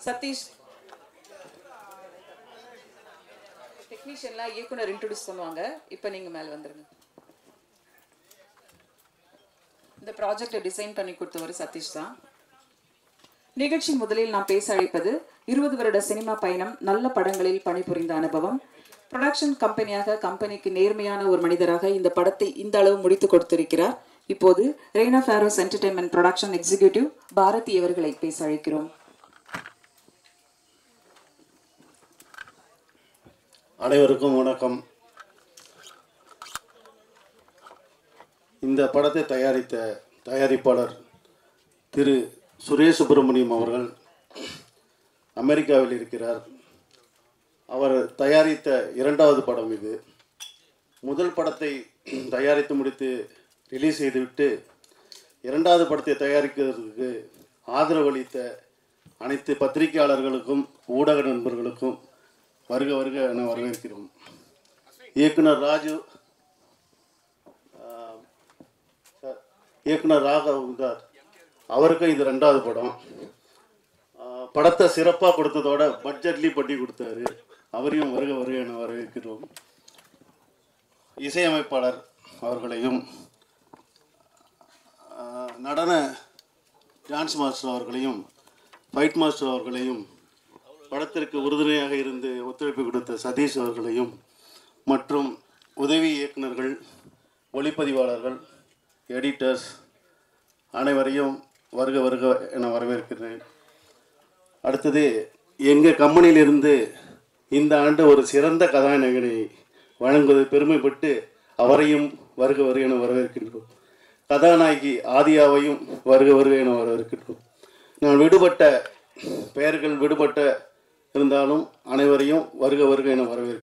சதீஷ் டெக்னீஷியன்லாம் இயக்குனர் இன்ட்ரோடியூஸ் பண்ணுவாங்க இப்போ நீங்க மேல வந்துருங்க இந்த ப்ராஜெக்டை டிசைன் பண்ணி கொடுத்தவர் சதீஷ் தான் நிகழ்ச்சி முதலில் நான் பேச அழைப்பது இருபது வருட சினிமா பயணம் நல்ல படங்களில் பணிபுரிந்த அனுபவம் ப்ரொடக்ஷன் கம்பெனியாக கம்பெனிக்கு நேர்மையான ஒரு மனிதராக இந்த படத்தை இந்த அளவு முடித்து கொடுத்திருக்கிறார் இப்போது Raina Feroz entertainment production executive Bharathi அவர்களை பேச அழைக்கிறோம் அனைவருக்கும் வணக்கம் இந்த படத்தை தயாரித்த தயாரிப்பாளர் திரு சுரேஷ் சுப்பிரமணியம் அவர்கள் அமெரிக்காவில் இருக்கிறார் அவர் தயாரித்த இரண்டாவது படம் இது முதல் படத்தை தயாரித்து முடித்து ரிலீஸ் செய்துவிட்டு இரண்டாவது படத்தை தயாரிக்கிறதுக்கு ஆதரவளித்த அனைத்து பத்திரிகையாளர்களுக்கும் ஊடக நண்பர்களுக்கும் வருக வருக என வரவேற்கிறோம் இயக்குனர் ராஜு ஆஹ், சார், இயக்குனர் ராகவ் சார் அவருக்கும் இது ரெண்டாவது படம் ஆஹ், படத்தை சிறப்பாக கொடுத்ததோட பட்ஜெட்லேயும் பண்ணி கொடுத்தாரு அவரையும் வருக வருக என வரவேற்கிறோம் இசையமைப்பாளர் அவர்களையும் ஆஹ், நடன டான்ஸ் மாஸ்டர் அவர்களையும் ஃபைட் மாஸ்டர் அவர்களையும் படத்திற்கு உறுதுணையாக இருந்து ஒத்துழைப்பு கொடுத்த சதீஷ் அவர்களையும் மற்றும் உதவி இயக்குனர்கள் ஒளிப்பதிவாளர்கள் எடிட்டர்ஸ் அனைவரையும் வருக வருக என வரவேற்கிறேன் அடுத்தது எங்கள் கம்பெனியிலிருந்து இந்த ஆண்டு ஒரு சிறந்த கதாநாயகனை வழங்குவது பெருமைப்பட்டு அவரையும் வருக வருக என வரவேற்கின்றோம் கதாநாயகி ஆதியாவையும் வருக வருக என வரவேற்கின்றோம் நான் விடுபட்ட பெயர்கள் விடுபட்ட இருந்தாலும் அனைவரையும் வருக வருக என வரவேற்கிறேன்